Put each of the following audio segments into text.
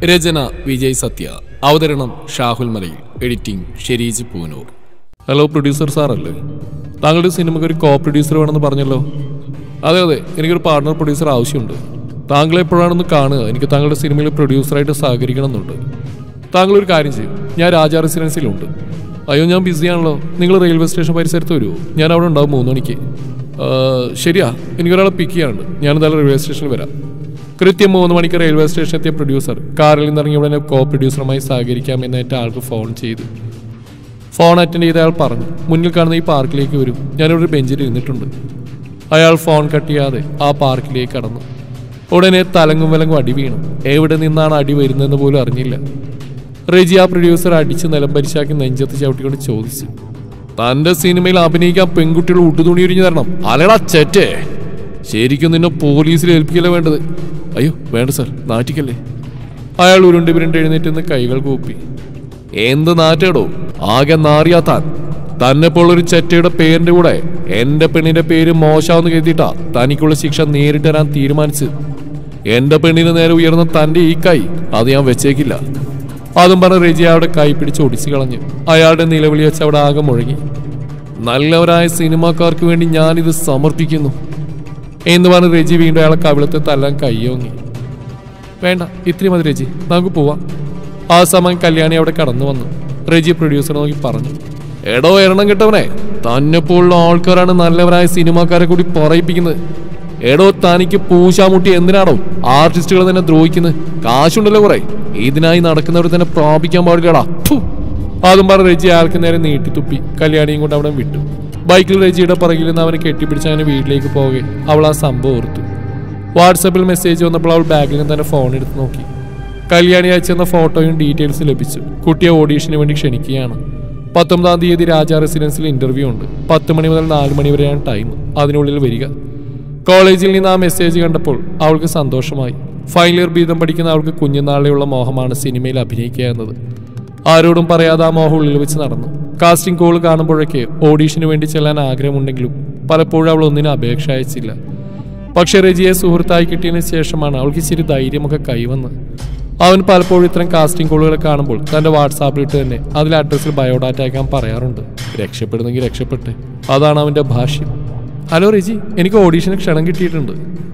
രചന വിജയ് സത്യ അവതരണം Shahul Malayil editing Shereej Poonoor hello producer സാറല്ലേ താങ്കളുടെ സിനിമയ്ക്ക് ഒരു കോ പ്രൊഡ്യൂസർ വേണമെന്ന് പറഞ്ഞല്ലോ അതെ അതെ എനിക്കൊരു പാർട്ണർ പ്രൊഡ്യൂസർ ആവശ്യമുണ്ട് താങ്കൾ എപ്പോഴാണെന്ന് കാണുക എനിക്ക് താങ്കളുടെ സിനിമയിൽ പ്രൊഡ്യൂസറായിട്ട് സഹകരിക്കണമെന്നുണ്ട് താങ്കൾ ഒരു കാര്യം ചെയ്യും ഞാൻ രാജാ റെസിഡൻസിലുണ്ട് അയ്യോ ഞാൻ ബിസിയാണല്ലോ നിങ്ങൾ റെയിൽവേ സ്റ്റേഷൻ പരിസരത്ത് വരുമോ ഞാൻ അവിടെ ഉണ്ടാവും മൂന്ന് മണിക്ക് ആ, ശരിയാ എനിക്കൊരാളെ പിക്ക് ചെയ്യാനുണ്ട് ഞാൻ എന്തായാലും റെയിൽവേ സ്റ്റേഷനിൽ വരാം കൃത്യം മൂന്ന് മണിക്ക് റെയിൽവേ സ്റ്റേഷൻ എത്തിയ പ്രൊഡ്യൂസർ കാറിൽ നിന്നിറങ്ങി ഉടനെ കോ പ്രൊഡ്യൂസറുമായി സഹകരിക്കാമെന്ന് ഏറ്റ ആൾക്ക് ഫോൺ ചെയ്തു ഫോൺ അറ്റൻഡ് ചെയ്ത അയാൾ പറഞ്ഞു മുന്നിൽ കാണുന്ന ഈ പാർക്കിലേക്ക് വരും ഞാനിവിടെ ഒരു ബെഞ്ചിൽ ഇരുന്നിട്ടുണ്ട് അയാൾ ഫോൺ കട്ട് ചെയ്യാതെ ആ പാർക്കിലേക്ക് കടന്നു ഉടനെ തലങ്ങും വിലങ്ങും അടി വീണു എവിടെ നിന്നാണ് അടി വരുന്നതെന്ന് പോലും അറിഞ്ഞില്ല റെജി ആ പ്രൊഡ്യൂസർ അടിച്ച് നിലം പരിശാക്കി നെഞ്ചത്ത് ചവിട്ടിക്കൊണ്ട് ചോദിച്ചു തന്റെ സിനിമയിൽ അഭിനയിക്കാൻ പെൺകുട്ടികൾ ഉട്ടുതുണി ഉരിഞ്ഞു തരണം അലടാ ചേറ്റേ ശരിക്കും നിന്നെ പോലീസിൽ ഏൽപ്പിക്കല്ലേ വേണ്ടത് അയ്യോ വേണ്ട സാർ നാറ്റിക്കല്ലേ അയാൾ ഉരുണ്ട് പിരണ്ട് എഴുന്നേറ്റ് നിന്ന് കൈകൾ കൂപ്പി എന്ത് നാറ്റേടോ ആകെ നാറിയാ താൻ തന്നെ പോലൊരു ചെറ്റയുടെ പേരിന്റെ കൂടെ എന്റെ പെണ്ണിന്റെ പേര് മോശാവെന്ന് കരുതിയിട്ടാ തനിക്കുള്ള ശിക്ഷ നേരിട്ട് തരാൻ തീരുമാനിച്ച് എന്റെ പെണ്ണിന് നേരെ ഉയർന്ന തന്റെ ഈ കൈ അത് ഞാൻ വെച്ചേക്കില്ല അതും പറഞ്ഞ് റെജി അവിടെ കൈ പിടിച്ച് ഒടിച്ചു കളഞ്ഞു അയാളുടെ നിലവിളി വെച്ച് അവിടെ ആകെ മുഴങ്ങി നല്ലവരായ സിനിമാക്കാർക്ക് വേണ്ടി ഞാനിത് സമർപ്പിക്കുന്നു എന്ന് പറഞ്ഞ് റെജി വീണ്ടും അയാളെ കവിളത്തെ തല്ലാൻ കയ്യോങ്ങി വേണ്ട ഇത്രയും മതി രജി നമുക്ക് പോവാം ആ സമയം കല്യാണി അവിടെ കടന്നു വന്നു റെജി പ്രൊഡ്യൂസർ നോക്കി പറഞ്ഞു എടോ എണ്ണം കിട്ടവനെ തന്നെ പോലുള്ള ആൾക്കാരാണ് നല്ലവരായ സിനിമാക്കാരെ കൂടി പറയിപ്പിക്കുന്നത് എടോ തനിക്ക് പൂശാമുട്ടി എന്തിനാടോ ആർട്ടിസ്റ്റുകൾ തന്നെ ദ്രോഹിക്കുന്നത് കാശുണ്ടല്ലോ കുറെ ഇതിനായി നടക്കുന്നവർ തന്നെ പ്രാപിക്കാൻ പാടില്ലടാ ഫു. അതും പറഞ്ഞ് റെജി അയാൾക്ക് നേരെ നീട്ടി തുപ്പി കല്യാണിയും കൊണ്ട് അവിടെ വിട്ടു ബൈക്കിൽ റെജിയുടെ പുറകിൽ നിന്ന് അവനെ കെട്ടിപ്പിടിച്ച് അങ്ങനെ വീട്ടിലേക്ക് പോകെ അവൾ ആ സംഭവം ഓർത്തു വാട്സാപ്പിൽ മെസ്സേജ് വന്നപ്പോൾ അവൾ ബാഗിൽ നിന്ന് തന്നെ ഫോൺ എടുത്ത് നോക്കി കല്യാണി അയച്ചെന്ന ഫോട്ടോയും ഡീറ്റെയിൽസും ലഭിച്ചു കുട്ടിയെ ഓഡീഷന് വേണ്ടി ക്ഷണിക്കുകയാണ് പത്തൊമ്പതാം തീയതി രാജാ റെസിഡൻസിൽ ഇന്റർവ്യൂ ഉണ്ട് പത്ത് മണി മുതൽ നാല് മണി വരെയാണ് ടൈം അതിനുള്ളിൽ വരിക കോളേജിൽ നിന്ന് ആ മെസ്സേജ് കണ്ടപ്പോൾ അവൾക്ക് സന്തോഷമായി ഫൈനൽ ഇയർ ബീതം പഠിക്കുന്ന അവൾക്ക് കുഞ്ഞുനാളിലുള്ള മോഹമാണ് സിനിമയിൽ അഭിനയിക്കുക എന്നത് ആരോടും പറയാതെ ആ മോഹം ഉള്ളിൽ വെച്ച് നടന്നു കാസ്റ്റിംഗ് കോൾ കാണുമ്പോഴൊക്കെ ഓഡീഷന് വേണ്ടി ചെല്ലാൻ ആഗ്രഹമുണ്ടെങ്കിലും പലപ്പോഴും അവൾ ഒന്നിനും അപേക്ഷ അയച്ചില്ല പക്ഷെ റെജിയെ സുഹൃത്തായി കിട്ടിയതിന് ശേഷമാണ് അവൾക്ക് ഇച്ചിരി ധൈര്യമൊക്കെ കൈവന്ന് അവൻ പലപ്പോഴും ഇത്തരം കാസ്റ്റിംഗ് കോളുകൾ കാണുമ്പോൾ തന്റെ വാട്സാപ്പിലിട്ട് തന്നെ അതിൽ അഡ്രസ്സിൽ ബയോഡാറ്റ അയക്കാൻ പറയാറുണ്ട് രക്ഷപ്പെടുന്നെങ്കിൽ രക്ഷപ്പെട്ട് അതാണ് അവന്റെ ഭാഷ്യം ഹലോ റെജി എനിക്ക് ഓഡീഷന് ക്ഷണം കിട്ടിയിട്ടുണ്ട്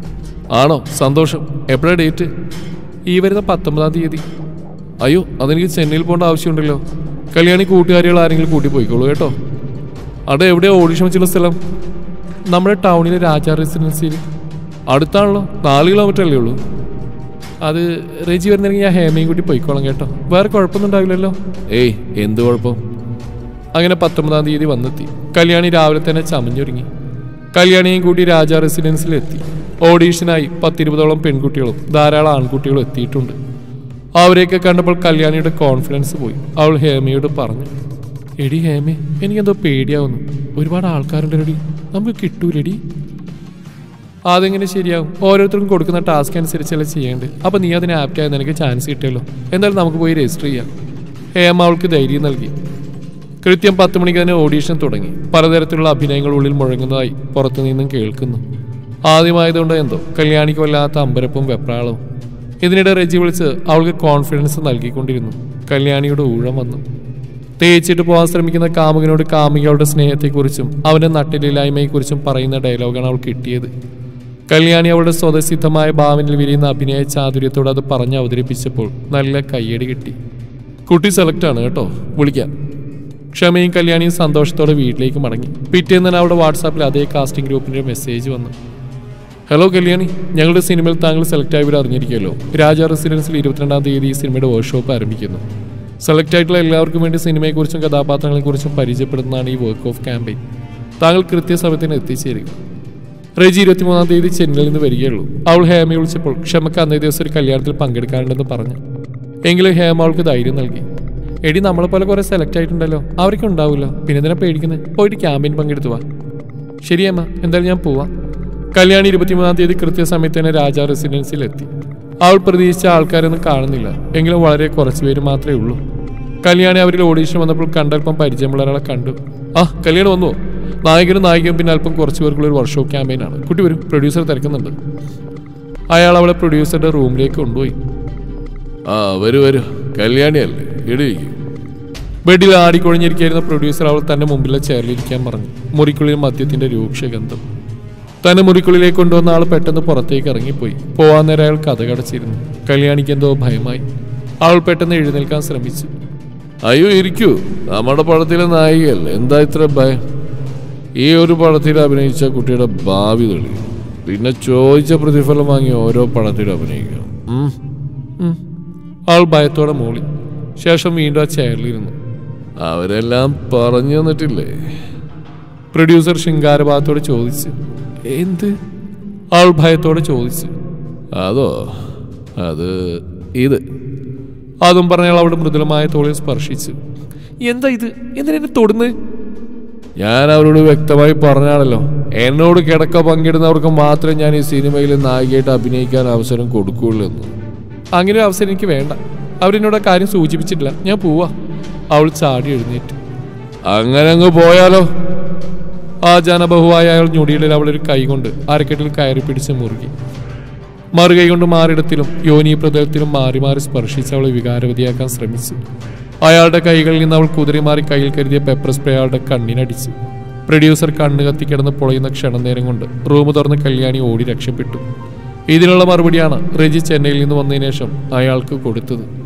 ആണോ സന്തോഷം എപ്പോഴാണ് ഡേറ്റ് ഈ വരുന്ന പത്തൊമ്പതാം തീയതി അയ്യോ അതെനിക്ക് ചെന്നൈയിൽ പോകേണ്ട ആവശ്യമുണ്ടല്ലോ കല്യാണി കൂട്ടുകാരികൾ ആരെങ്കിലും കൂട്ടി പോയിക്കോളൂ കേട്ടോ അവിടെ എവിടെയാ ഓഡീഷൻ വെച്ചുള്ള സ്ഥലം നമ്മുടെ ടൗണിലെ രാജാ റെസിഡൻസിയിൽ അടുത്താണല്ലോ നാല് കിലോമീറ്റർ അല്ലേ ഉള്ളൂ അത് റെജി വരുന്നെങ്കിൽ ഞാൻ ഹേമയും കൂട്ടി പോയിക്കോളാം കേട്ടോ വേറെ കുഴപ്പമൊന്നും ഉണ്ടാവില്ലല്ലോ ഏയ് എന്ത് കുഴപ്പം അങ്ങനെ പത്തൊമ്പതാം തീയതി വന്നെത്തി കല്യാണി രാവിലെ തന്നെ ചമഞ്ഞൊരുങ്ങി കല്യാണിയും കൂടി രാജാ റെസിഡൻസിലെത്തി ഓഡീഷനായി പത്തിരുപതോളം പെൺകുട്ടികളും ധാരാളം ആൺകുട്ടികളും എത്തിയിട്ടുണ്ട് അവരെയൊക്കെ കണ്ടപ്പോൾ കല്യാണിയുടെ കോൺഫിഡൻസ് പോയി അവൾ ഹേമയോട് പറഞ്ഞു എടി ഹേമേ എനിക്കെന്തോ പേടിയാവുന്നു ഒരുപാട് ആൾക്കാരുണ്ട് എടി നമുക്ക് കിട്ടൂലെടി അതെങ്ങനെ ശരിയാവും ഓരോരുത്തർക്കും കൊടുക്കുന്ന ടാസ്ക് അനുസരിച്ചല്ലേ ചെയ്യേണ്ടത് അപ്പൊ നീ അതിന് ആപ്റ്റായി നിനക്ക് ചാൻസ് കിട്ടിയല്ലോ എന്തായാലും നമുക്ക് പോയി രജിസ്റ്റർ ചെയ്യാം ഹേമ അവൾക്ക് ധൈര്യം നൽകി കൃത്യം പത്ത് മണിക്ക് തന്നെ ഓഡീഷൻ തുടങ്ങി പലതരത്തിലുള്ള അഭിനയങ്ങൾ ഉള്ളിൽ മുഴങ്ങുന്നതായി പുറത്തുനിന്നും കേൾക്കുന്നു ആദ്യമായതുകൊണ്ട് എന്തോ കല്യാണിക്ക് വല്ലാത്ത അമ്പരപ്പും വെപ്രാളവും ഇതിനിടെ റെജി വിളിച്ച് അവൾക്ക് കോൺഫിഡൻസ് നൽകിക്കൊണ്ടിരുന്നു കല്യാണിയുടെ ഊഴം വന്നു തേച്ചിട്ട് പോകാൻ ശ്രമിക്കുന്ന കാമുകനോട് കാമുകിയുടെ സ്നേഹത്തെക്കുറിച്ചും അവന്റെ നട്ടിലില്ലായ്മയെക്കുറിച്ചും പറയുന്ന ഡയലോഗാണ് അവൾ കിട്ടിയത് കല്യാണി അവളുടെ സ്വതസിദ്ധമായ ഭാവനിൽ വിരിയുന്ന അഭിനയ ചാതുര്യത്തോട് അത് പറഞ്ഞ് അവതരിപ്പിച്ചപ്പോൾ നല്ല കയ്യടി കിട്ടി കുട്ടി സെലക്ട് ആണ് കേട്ടോ വിളിക്കാം ക്ഷമയും കല്യാണിയും സന്തോഷത്തോടെ വീട്ടിലേക്ക് മടങ്ങി പിറ്റേന്ന് തന്നെ അവളുടെ വാട്സാപ്പിൽ അതേ കാസ്റ്റിംഗ് ഗ്രൂപ്പിന്റെ മെസ്സേജ് വന്നു ഹലോ കല്യാണി ഞങ്ങളുടെ സിനിമയിൽ താങ്കൾ സെലക്ട് ആയവർ അറിഞ്ഞിരിക്കുമല്ലോ രാജാ റെസിഡൻസിൽ ഇരുപത്തിരണ്ടാം തീയതി ഈ സിനിമയുടെ വർക്ക്ഷോപ്പ് ആരംഭിക്കുന്നു സെലക്ട് ആയിട്ടുള്ള എല്ലാവർക്കും വേണ്ടി സിനിമയെക്കുറിച്ചും കഥാപാത്രങ്ങളെക്കുറിച്ചും പരിചയപ്പെടുന്നതാണ് ഈ വർക്ക് ഓഫ് ക്യാമ്പയിൻ താങ്കൾ കൃത്യസമയത്തിന് എത്തിച്ചേരുക റെജി ഇരുപത്തിമൂന്നാം തീയതി ചെന്നൈയിൽ നിന്ന് വരികയുള്ളൂ അവൾ ഹേമയെ വിളിച്ചപ്പോൾ ക്ഷമക്ക് അന്നേ ദിവസം ഒരു കല്യാണത്തിൽ പങ്കെടുക്കാനുണ്ടെന്ന് പറഞ്ഞു എങ്കിലും ഹേമ അവൾക്ക് ധൈര്യം നൽകി എടി നമ്മളെ പോലെ കുറെ സെലക്ട് ആയിട്ടുണ്ടല്ലോ അവർക്ക് ഉണ്ടാവില്ല പിന്നെ എന്തിനാ പേടിക്കുന്നത് പോയിട്ട് ക്യാമ്പയിൻ പങ്കെടുത്തു വാ ശരിയമ്മ എന്തായാലും ഞാൻ പോവാം കല്യാണി ഇരുപത്തിമൂന്നാം തീയതി കൃത്യസമയത്ത് തന്നെ രാജാ റെസിഡൻസിൽ എത്തി അവൾ പ്രതീക്ഷിച്ച ആൾക്കാരൊന്നും കാണുന്നില്ല എങ്കിലും വളരെ കുറച്ച് പേര് മാത്രമേ ഉള്ളൂ കല്യാണി അവരിൽ ഓഡീഷൻ വന്നപ്പോൾ കണ്ടൽപ്പം പരിചയമുള്ള ഒരാളെ കണ്ടു ആ കല്യാണി വന്നു നായകനും നായികയും പിന്നെ അല്പം കുറച്ച് പേർക്കുള്ള ഒരു വർക്ക്ഷോപ്പ് ക്യാമ്പയിനാണ് കുട്ടി വരും പ്രൊഡ്യൂസർ തിരക്കുന്നുണ്ട് അയാൾ അവളെ പ്രൊഡ്യൂസറുടെ റൂമിലേക്ക് കൊണ്ടുപോയി ആ വരൂ വരൂ കല്യാണിയല്ലേ ഇടിയിരിക്കും ബെഡിൽ ആടിക്കൊഴിഞ്ഞിരിക്കുന്ന പ്രൊഡ്യൂസർ അവൾ തന്റെ മുമ്പിലെ ചെയറിലിരിക്കാൻ പറഞ്ഞു മുറിക്കുള്ളിൽ മദ്യത്തിന്റെ രൂക്ഷഗന്ധം തന്നെ മുറിക്കുള്ളിലേക്ക് കൊണ്ടുവന്ന ആൾ പെട്ടെന്ന് പുറത്തേക്ക് ഇറങ്ങിപ്പോയി പോവാൻ നേരം അയാൾ കഥ കടച്ചിരുന്നു കല്യാണിക്ക് എന്തോ ഭയമായി അവൾ പെട്ടെന്ന് എഴുന്നേൽക്കാൻ ശ്രമിച്ചു അയ്യോ ഇരിക്കൂ നമ്മുടെ പടത്തിലെ നായികയല്ലേ എന്താ ഇത്ര ഭയം ഈ ഒരു പടത്തിൽ അഭിനയിച്ച കുട്ടിയുടെ ഭാവി തെളിയും പിന്നെ ചോദിച്ച പ്രതിഫലം വാങ്ങി ഓരോ പടത്തിൽ അഭിനയിക്കണം ഉം. ഉം. ആൾ ഭയത്തോടെ മൂളി ശേഷം വീണ്ടും ആ ചെയറിലിരുന്നു അവരെല്ലാം പറഞ്ഞു തന്നിട്ടില്ലേ പ്രൊഡ്യൂസർ ശൃംഗാരഭാഗത്തോട് ചോദിച്ചു എന്ത് ആൾ ഭയത്തോടെ ചോദിച്ചു അതോ അത് ഇത് അതും പറഞ്ഞയാൾ അവളുടെ മൃദുലമായ തോളിൽ സ്പർശിച്ചു എന്താ ഇത് എന്തിനെ തൊടുന്നത് ഞാൻ അവരോട് വ്യക്തമായി പറഞ്ഞാണല്ലോ എന്നോട് കിടക്ക പങ്കിടുന്നവർക്ക് മാത്രമേ ഞാൻ ഈ സിനിമയിൽ നായികയായിട്ട് അഭിനയിക്കാൻ അവസരം കൊടുക്കുകയുള്ളൂ എന്ന് അങ്ങനെ ഒരു അവസരം എനിക്ക് വേണ്ട അവരെന്നോട് ആ കാര്യം സൂചിപ്പിച്ചിട്ടില്ല ഞാൻ പോവാ അവൾ ചാടി എഴുന്നേറ്റ് അങ്ങനെ അങ്ങ് പോയാലോ ആ ജനബഹുവായ അയാൾ ഞൊടിയിടയിൽ അവളൊരു കൈ കൊണ്ട് അരക്കെട്ടിൽ കയറി പിടിച്ച് മുറുകി മറുകൈ കൊണ്ട് മാറിടത്തിലും യോനി പ്രതലത്തിലും മാറി മാറി സ്പർശിച്ച് അവളെ വികാരവതിയാക്കാൻ ശ്രമിച്ചു അയാളുടെ കൈകളിൽ നിന്ന് അവൾ കുതിരി മാറി കയ്യിൽ കരുതിയ പെപ്പർ സ്പ്രേ അയാളുടെ കണ്ണിനടിച്ചു പ്രൊഡ്യൂസർ കണ്ണ് കത്തിക്കിടന്ന് പൊളയുന്ന ക്ഷണം നേരം കൊണ്ട് റൂം തുറന്ന് കല്യാണി ഓടി രക്ഷപ്പെട്ടു ഇതിനുള്ള മറുപടിയാണ് റെജി ചെന്നൈയിൽ നിന്ന് വന്നതിന് ശേഷം അയാൾക്ക് കൊടുത്തത്